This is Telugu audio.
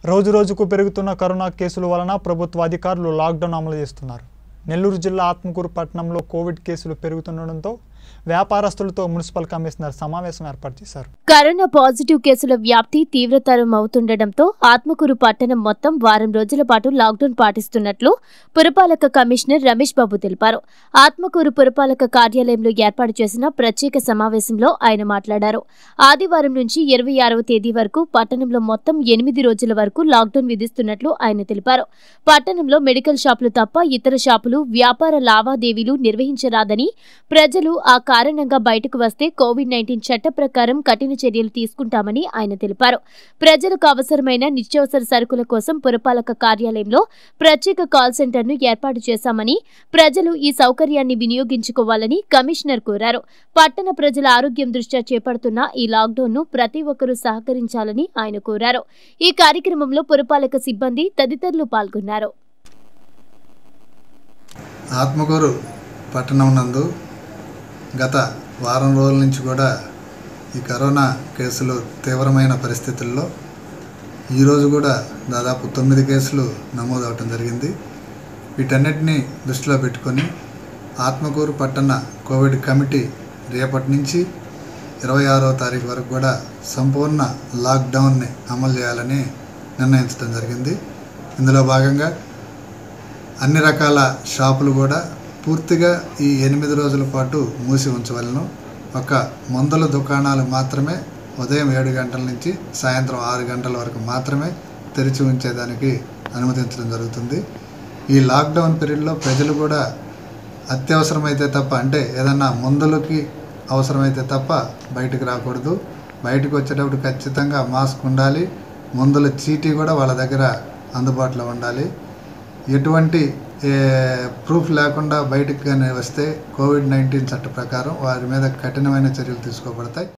రోజురోజుకు పెరుగుతున్న కరోనా కేసుల వలన ప్రభుత్వ అధికారులు లాక్డౌన్ అమలు చేస్తున్నారు నెల్లూరు జిల్లా ఆత్మకూరు పట్టణంలో కోవిడ్ కేసులు పెరుగుతుండటంతో వ్యాపారస్తులతో మున్సిపల్ కమిషనర్ సమావేశం ఏర్పాటు చేశారు కరోనా పాజిటివ్ కేసుల వ్యాప్తి తీవ్రతరం అవుతుండటంతో ఆత్మకూరు పట్టణం మొత్తం వారం రోజుల పాటు లాక్డౌన్ పాటిస్తున్నట్లు పురపాలక కమిషనర్ రమేష్ బాబు తెలిపారు ఆత్మకూరు పురపాలక కార్యాలయంలో ఏర్పాటు చేసిన ప్రత్యేక సమావేశంలో ఆయన మాట్లాడారు ఆదివారం నుంచి ఇరవై ఆరవ తేదీ వరకు పట్టణంలో మొత్తం ఎనిమిది రోజుల వరకు లాక్డౌన్ విధిస్తున్నట్లు ఆయన తెలిపారు పట్టణంలో మెడికల్ షాపులు తప్ప ఇతర షాపులు వ్యాపార లావాదేవీలు నిర్వహించరాదని ప్రజలు ఆ కారణంగా బయటకు వస్తే కోవిడ్ నైన్టీన్ చట్ట ప్రకారం కఠిన చర్యలు తీసుకుంటామని ఆయన తెలిపారు ప్రజలకు అవసరమైన నిత్యావసర సరుకుల కోసం పురపాలక కార్యాలయంలో ప్రత్యేక కాల్ సెంటర్ను ఏర్పాటు చేశామని ప్రజలు ఈ సౌకర్యాన్ని వినియోగించుకోవాలని కమిషనర్ కోరారు పట్టణ ప్రజల ఆరోగ్యం దృష్ట్యా చేపడుతున్న ఈ లాక్డౌన్ను ప్రతి ఒక్కరూ సహకరించాలని ఆయన కోరారు ఈ కార్యక్రమంలో పురపాలక సిబ్బంది తదితరులు పాల్గొన్నారు ఆత్మకూరు పట్టణం నందు గత వారం రోజుల నుంచి కూడా ఈ కరోనా కేసులు తీవ్రమైన పరిస్థితుల్లో ఈరోజు కూడా దాదాపు తొమ్మిది కేసులు నమోదు అవటం జరిగింది వీటన్నిటిని దృష్టిలో పెట్టుకొని ఆత్మకూరు పట్టణ కోవిడ్ కమిటీ రేపటి నుంచి ఇరవై ఆరో తారీఖు వరకు కూడా సంపూర్ణ లాక్డౌన్ని అమలు చేయాలని నిర్ణయించడం జరిగింది ఇందులో భాగంగా అన్ని రకాల షాపులు కూడా పూర్తిగా ఈ ఎనిమిది రోజుల పాటు మూసి ఉంచవలను ఒక మందుల దుకాణాలు మాత్రమే ఉదయం ఏడు గంటల నుంచి సాయంత్రం ఆరు గంటల వరకు మాత్రమే తెరిచి ఉంచేదానికి అనుమతించడం జరుగుతుంది ఈ లాక్డౌన్ పీరియడ్లో ప్రజలు కూడా అత్యవసరమైతే తప్ప అంటే ఏదన్నా మందులకి అవసరమైతే తప్ప బయటకు రాకూడదు బయటకు వచ్చేటప్పుడు ఖచ్చితంగా మాస్క్ ఉండాలి మందుల చీటీ కూడా వాళ్ళ దగ్గర అందుబాటులో ఉండాలి ఎటువంటి ఏ, ప్రూఫ్ లేకుండా బయటకు కానీ వస్తే కోవిడ్ నైన్టీన్ చట్ట ప్రకారం వారి మీద కఠినమైన చర్యలు తీసుకోబడతాయి